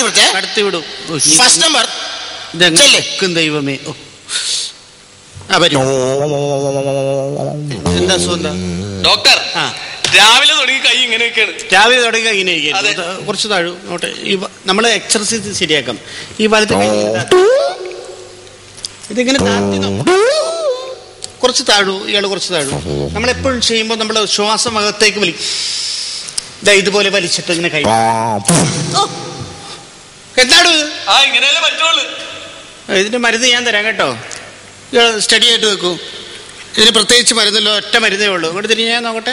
കൊടുത്തേ കടത്തി വിടും ഓ, ഈ- ഫസ്റ്റ് നമ്പർ ഇതെങ്ങനെ ചെല്ല്. വെക്കും ദൈവമേ ഓ. ആ വരും എന്താ അസുഖം എന്താ ഡോക്ടർ ആ രാവിലെ തുടങ്ങി കൈ ഇങ്ങനെയൊക്കെയാണ് രാവിലെ തുടങ്ങി ഇങ്ങനെ ഇരിക്കുകയായിരുന്നു. അതെ. ഇത് കുറച്ച് താഴു അങ്ങോട്ട് ഈ നമ്മൾ എക്സർസൈസ് ശരിയാക്കാം ഈ വലത്ത് കൈ ഇങ്ങനെ താ- ഇതിങ്ങനെ താഴ്ത്തി നോക്ക്. കുറച്ച് താഴു ഇയാൾ കുറച്ച് താഴു നമ്മൾ എപ്പോഴും ചെയ്യുമ്പോൾ നമ്മൾ ശ്വാസം അകത്തേക്ക് വലി ദാ ഇതുപോലെ വലിച്ചിട്ട് ഇങ്ങനെ കൈ ഓ. എന്താണ് ഇത് ആ ഇങ്ങനെയല്ലേ പറ്റുള്ളൂ ഇതിന്റെ മരുന്ന് ഞാൻ തരാം കേട്ടോ ഇയാൾ സ്റ്റഡി ആയിട്ട് വെക്കൂ ഇതിന് പ്രത്യേകിച്ച് മരുന്നല്ലോ ഒറ്റ മരുന്നേ ഉള്ളൂ ഇങ്ങോട്ട് തിരിഞ്ഞ് ഞാൻ നോക്കട്ടെ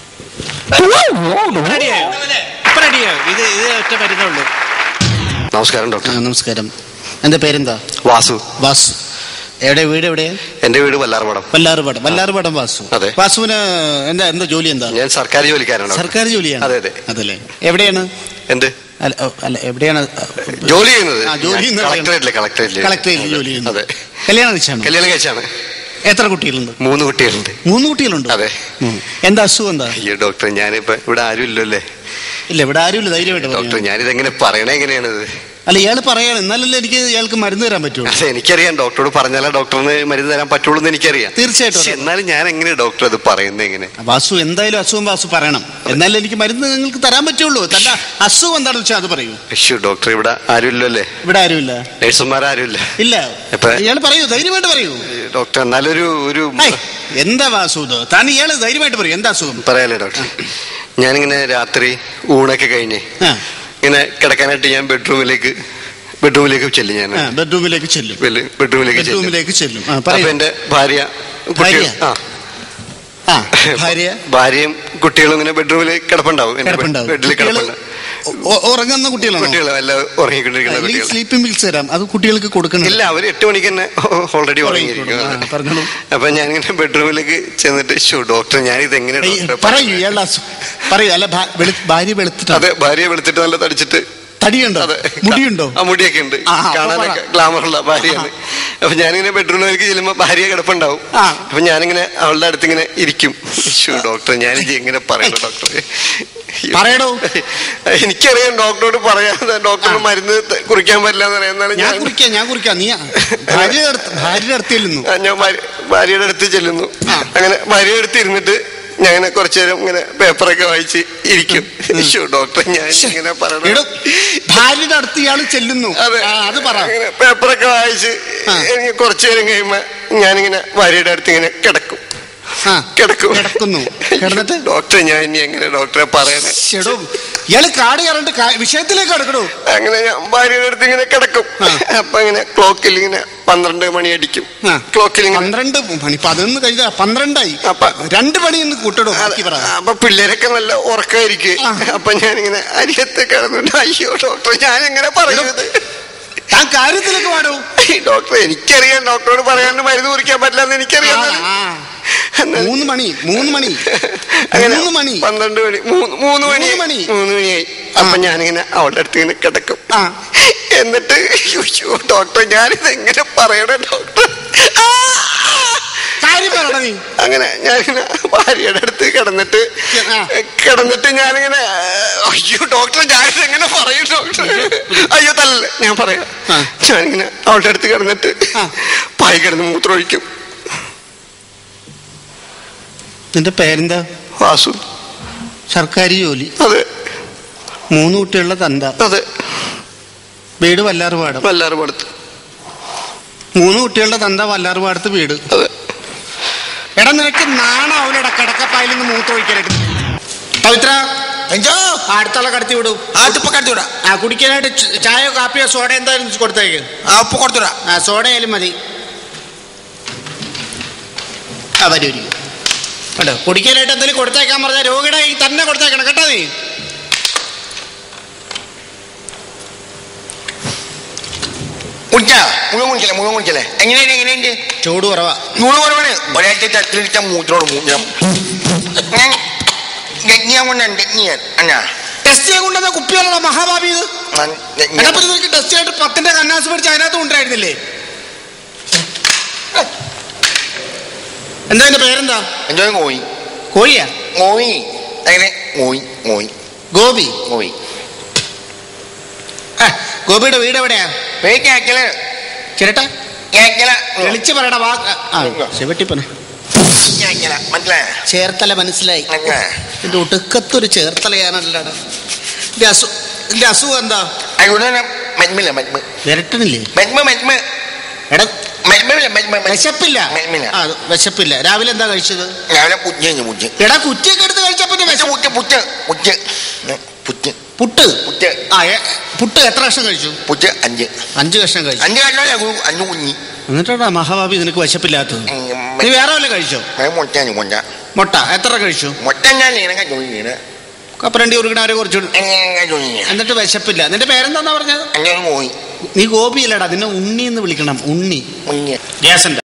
റെഡിയായോ ഇപ്പൊ റെഡിയായോ ഇത് ഇത് ഒറ്റ മരുന്നേ ഉള്ളൂ നമസ്കാരം ഡോക്ടർ ആ നമസ്കാരം എന്റെ പേരെന്താ വാസു വാസു എവിടെ വീട് എവിടെയാ എന്റെ വീട് വല്ലാർമടം വല്ലാറുപടം വല്ലാറുപടം വാസു അതെ. വാസുവിന് എന്താ എന്താ ജോലി എന്താ ഞാൻ സർക്കാർ ജോലിക്കാരാണ് ഡോക്ടർ. സർക്കാർ ജോലിയാണ് അതെ, അതെ. അതല്ലേ എവിടെയാണ് എന്ത് അല്ല ഓ, അല്ല എവിടെയാണ് ജോലി ചെയ്യുന്നത് ആ, ജോലി ചെയ്യുന്നത് കളക്ടറേറ്റിലെ കളക്ടറേറ്റിലെ കളക്ടറേറ്റിൽ ജോലി ചെയ്യുന്നു അതെ കല്യാണം കഴിച്ചാണ് കല്യാണം കഴിച്ചാണ് എത്ര കുട്ടികളുണ്ട് മൂന്ന് കുട്ടികളുണ്ട് മൂന്ന് കുട്ടികളുണ്ട് അതെ. എന്താ അസുഖം എന്താ അയ്യോ ഡോക്ടർ ഞാനിപ്പോ ഇവിടെ ആരും ഇല്ലല്ലേ ഇല്ല ഇവിടെ ആരുമില്ല ധൈര്യമായിട്ട് ഡോക്ടർ പറഞ്ഞു ഞാനിതെങ്ങനെ പറയണേ എങ്ങനെയാണിത് അല്ല ഇയാൾ പറയാണ് എന്നാലല്ലേ എനിക്ക് ഇയാൾക്ക് മരുന്ന് തരാൻ പറ്റുള്ളൂ അതെ എനിക്കറിയാം ഡോക്ടറോട് പറഞ്ഞാലേ ഡോക്ടറിന് മരുന്ന് തരാൻ പറ്റുള്ളൂ എന്ന് എനിക്കറിയാം തീർച്ചയായിട്ടും പക്ഷെ എന്നാലും ഞാൻ എങ്ങനെ ഡോക്ടർ അത് പറയുന്നത് എങ്ങനെ വാസു എന്തായാലും അസുഖം വാസു പറയണം എന്നാലേ എനിക്ക് മരുന്ന് നിങ്ങൾക്ക് തരാൻ പറ്റുള്ളൂ തന്റെ അസുഖം എന്താണെന്ന് വെച്ചാൽ അത് പറയൂ അയ്യോ ഡോക്ടർ ഇവിടെ ആരും ഇല്ലല്ലേ ഇവിടെ ആരുമില്ല നഴ്സുമാരും ഇല്ല ഇല്ല എപ്പ- ഇയാൾ പറയൂ ധൈര്യമായിട്ട് പറയൂ ഡോക്ടർ എന്നാലൊരു ഒരു ഹൈ, എന്താ വാസു ഇത് താൻ ഇയാൾ ധൈര്യമായിട്ട് പറയൂ എന്താ അസുഖം പറയാലേ ഡോക്ടർ ഞാനിങ്ങനെ രാത്രി ഊണൊക്കെ കഴിഞ്ഞ് ആ ഇങ്ങനെ കിടക്കാനായിട്ട് ഞാൻ ബെഡ്റൂമിലേക്ക് ബെഡ്റൂമിലേക്ക് ചെല്ലും ഞാൻ ആ, ബെഡ്റൂമിലേക്ക് ചെല്ലും ബെല്- ബെഡ്റൂമിലേക്ക് ചെല്ലും ബെഡ്റൂമിലേക്ക് ചെല്ലും ആ, അപ്പൊ പറയൂ എന്റെ ഭാര്യ കുട്ടികൾ ഭാര്യ? ആ ആ ഭാര്യ ഭാര്യയും കുട്ടികളും ഇങ്ങനെ ബെഡ്റൂമിൽ കിടപ്പുണ്ടാവും എന്റെ കിടപ്പുണ്ടാവും ബെഡിൽ കുട്ടികള് കിടപ്പുണ്ടാവും ഉ- ഉ- ഉറങ്ങുന്ന കുട്ടികളാണോ കുട്ടികൾ എല്ലാം ഉറങ്ങിക്കൊണ്ടിരിക്കുന്ന അല്ലെങ്കിൽ കുട്ടികൾ സ്ലീപ്പിംഗ് പിൽസ് തരാം അത് കുട്ടികൾക്ക് കൊടുക്കണം ഇല്ല അവര് എട്ട് മണിക്ക് തന്നെ ഓൾറെഡി ഉറങ്ങിയിരിക്കും ആ, പറഞ്ഞോളൂ. അപ്പൊ ഞാനിങ്ങനെ ബെഡ്റൂമിലേക്ക് ചെന്നിട്ട് ഷോ ഡോക്ടർ ഞാനിത് എങ്ങനെ ഏയ്, ഡോക്ടറെ പറയൂ ഇയാളുടെ അസുഖം പറയൂ അല്ല ഭാ- വെളു- ഭാര്യ വെളുത്തിട്ടാണ് അതെ ഭാര്യയെ വെളുത്തിട്ട് നല്ല തടിച്ചിട്ട് തടിയുണ്ടോ അതെ മുടിയുണ്ടോ ആ മുടിയൊക്കെ ഉണ്ട് ആ, അപ്പൊ കാണാനൊക്കെ പറ. ഗ്ലാമറുള്ള ഭാര്യയാണ് അപ്പൊ ഞാനിങ്ങനെ ബെഡ്റൂമിലേക്ക് ചെല്ലുമ്പോ ഭാര്യ കിടപ്പുണ്ടാവും ആ. അപ്പൊ ഞാനിങ്ങനെ അവളുടെ അടുത്ത് ഇങ്ങനെ ഇരിക്കും ശ്ശോ, ഡോക്ടർ ഞാനിത് എങ്ങനെ പറയണു ഡോക്ടറെ പറയടോ. എനിക്കറിയാം ഡോക്ടറോട് പറയാതെ ഡോക്ടറിന് മരുന്ന് ത- കുറിക്കാൻ പറ്റില്ല എന്ന് പറയാം എന്നാലും ഞാൻ ഞാൻ കുറിക്കാം ഞാൻ കുറിക്കാം നീ ഭാര്യ ഭാര്യയുടെ അടുത്തിരുന്നു ആ, ഞാൻ ഭാര്യ- ഭാര്യയുടെ അടുത്ത് ചെല്ലുന്നു ആ. അങ്ങനെ ഭാര്യയുടെ അടുത്ത് ഇരുന്നിട്ട് ഞാൻ ഇങ്ങനെ കുറച്ചു നേരം ഇങ്ങനെ പേപ്പറൊക്കെ വായിച്ച് ഇരിക്കും ശ്ശോ, ഡോക്ടർ ഞാൻ ഇങ്ങനെ എടോ പറയണു ഭാര്യയുടെ അടുത്ത് ഇയാൾ ചെല്ലുന്നു അതെ ആ, അത് പറ അങ്ങനെ പേപ്പറൊക്കെ വായിച്ച് ആ. എനിക്ക് കുറച്ചു നേരം കഴിയുമ്പോ ഞാനിങ്ങനെ ഭാര്യയുടെ അടുത്ത് ഇങ്ങനെ കിടക്കും ആ കിടക്കും കിടക്കുന്നു കിടന്നിട്ട് ഡോക്ടറെ ഞാൻ ഇനി എങ്ങനെ ഡോക്ടറെ പറയണേ എടോ ഇയാള് കാട് കയറണ്ട് വിഷയത്തിലേക്ക് കിടക്കണോ അങ്ങനെ ഞാൻ ഭാര്യയുടെ അടുത്ത് ഇങ്ങനെ കിടക്കും ആ. അപ്പൊ ഇങ്ങനെ ക്ലോക്കിൽ ഇങ്ങനെ പന്ത്രണ്ട് മണി അടിക്കും ആ. ക്ലോക്കിൽ ഇങ്ങനെ പന്ത്രണ്ട് മണി പതിനൊന്ന് കഴിഞ്ഞ പന്ത്രണ്ടായി അപ്പൊ- രണ്ട് മണി ഒന്ന് കൂട്ടടോ അതെ, ബാക്കി പറ അപ്പൊ പിള്ളേരൊക്കെ നല്ല ഉറക്കമായിരിക്കും ആ. അപ്പൊ ഞാനിങ്ങനെ അരിയത്ത് കിടന്നിട്ട് അയ്യോ ഡോക്ടർ ഞാൻ എങ്ങനെ പറയുന്നത് താൻ കാര്യത്തിലേക്ക് പാടോ ഡോക്ടർ എനിക്കറിയാം ഡോക്ടറോട് പറയാണ്ട് മരുന്ന് കുറിക്കാൻ പറ്റില്ല എന്ന് എനിക്കറിയാം ആ, ആ. മൂന്ന് മണി മൂന്ന് മണി അങ്ങനെ മൂന്ന് മണി പന്ത്രണ്ട് മണി മൂന്ന് മൂന്ന് മണി മൂന്ന് മണി. മൂന്ന് മണിയായി അപ്പൊ ഞാനിങ്ങനെ അവളുടെ അടുത്ത് ഇങ്ങനെ കിടക്കും ആ. എന്നിട്ട് അയ്യോ ഡോക്ടർ ഞാനിത് എങ്ങനെ പറയണേ ഡോക്ടർ ആ! കാര്യം പറയണ നീ അങ്ങനെ ഞാനിങ്ങനെ ഭാര്യയുടെ അടുത്ത് കിടന്നിട്ട് ആ. കിടന്നിട്ട് ഞാനിങ്ങനെ അയ്യോ ഡോക്ടർ ഞാനിത് എങ്ങനെ പറയും ഡോക്ടർ അയ്യോ തല്ലല്ലേ ഞാൻ പറയാം ആ. ഞാനിങ്ങനെ അവളുടെ അടുത്ത് കിടന്നിട്ട് ആ. പായി കിടന്ന് മൂത്രമൊഴിക്കും നിന്റെ പേരെന്താ വാസു സർക്കാർ ജോലി അതെ മൂന്ന് കുട്ടികളുടെ തന്ത അതെ വീട് വല്ലാറുപാടം എല്ലാവരും അടുത്ത് മൂന്ന് കുട്ടികളുടെ തന്ത വല്ലാറുപാടത്ത് വീട് അതെ എടാ നിനക്ക് നാണം അവരുടെ കിടക്കപ്പായിൽ നിന്ന് മൂത്രമൊഴിക്കാനായിട്ട് പവിത്ര എന്തോ അടുത്തുള്ള കടത്തി വിടൂ ആ ഇപ്പൊ കടത്തിവിടാ ആ കുടിക്കാനായിട്ട് ച- ചായയോ കാപ്പിയോ സോഡ എന്തായാലും കൊടുത്തേക്ക് ആ ഉപ്പ് കൊടുത്തുവിടാ ആ സോഡയായാലും മതി ആ വരൂ ഇരിക്കൂ. കേട്ടോ കുടിക്കാനായിട്ട് എന്തെങ്കിലും കൊടുത്തേക്കാൻ പറഞ്ഞാൽ രോഗിയുടെ കയ്യിൽ തന്നെ കൊടുത്തേക്കണം കേട്ടോ നീ കുടിച്ചാ മുഴുവൻ കുടിക്കല്ലേ മുഴുവൻ കുടിക്കല്ലേ എങ്ങനെയുണ്ട് എങ്ങനെയുണ്ട് ചൂട് കുറവാ നൂറ് കുറവാണ് ഒരാഴ്ച തട്ടിലിരിച്ച മൂത്രോട് മൂത്രം ഞാൻ കൊണ്ടുണ്ട് ഞാൻ അന്നാ ടെസ്റ്റ് ചെയ്യാൻ കൊണ്ടുവന്ന കുപ്പികളുള്ള മഹാഭാവി ഇത് ഞാൻ- ഞാൻ- എന്നാ പിന്നെ നിനക്ക് ടെസ്റ്റ് ചെയ്തിട്ട് പത്തിന്റെ കന്നാസ് പഠിച്ച് അതിനകത്ത് ഉണ്ടായിരുന്നില്ലേ എന്താ എന്റെ പേരെന്താ എന്തോ കോയി കോഴിയാ കോയി അങ്ങനെ കോയി കോയി ഗോപി കോയി ആ, ഗോപിയുടെ വീട് എവിടെയാ പോയി കേക്കല ചേട്ടാ കേക്കല വിളിച്ചു പറയടാ വാ ആ ചെവട്ടിപ്പന കേക്കല മനസ്സിലായ ചേർത്തല മനസ്സിലായി മനസ്സിലായ എന്റെ ഒടുക്കത്തൊരു ചേർത്തലയാണല്ലോടാ എന്റെ അസു എന്റെ അസുഖം എന്താ അതുകൊണ്ട് മന്മില്ല മന്മ വിരട്ടണില്ലേ മന്മ മന്മ എടാ മന്മില്ല മന്മ വിശപ്പില്ല മന്മില്ല ആ വിശപ്പില്ല രാവിലെ എന്താ കഴിച്ചത് രാവിലെ പുറ്റ് കഴിഞ്ഞു പുറ്റ് എടാ കുറ്റിയൊക്കെ എടുത്ത് കഴിച്ചാ പിന്നെ വിശ- പുറ്റ് പുറ്റ് പുറ്റ് പുറ്റ് പുട്ട് പുറ്റ് ആ ഏ, പുട്ട് എത്ര കഷ്ണം കഴിച്ചു പുറ്റ് അഞ്ച് അഞ്ച് കഷ്ണം കഴിച്ചു അഞ്ച് കണ്ടോ അഞ്ച് കുഞ്ഞി എന്നിട്ടാ മഹാഭാവി നിനക്ക് വിശപ്പില്ലാത്തത് നീ വേറെ വല്ല കഴിച്ചോ മുട്ട കൊണ്ട മുട്ട എത്ര കഴിച്ചു മുട്ട ഞാൻ ഇങ്ങനെ ചോദിക്കണ കപ്പലണ്ടി ഉരുക്കണവരെ കുറച്ചു അങ്ങനെ ചോദിക്കണ എന്നിട്ട് വിശപ്പില്ല നിന്റെ പേരെന്താന്നാ പറഞ്ഞത് അങ്ങനെ പോയി നീ ഗോപിയല്ലടാ നിന്നെ ഉണ്ണി എന്ന് വിളിക്കണം ഉണ്ണി കുഞ്ഞ് ഗ്യാസിന്റെ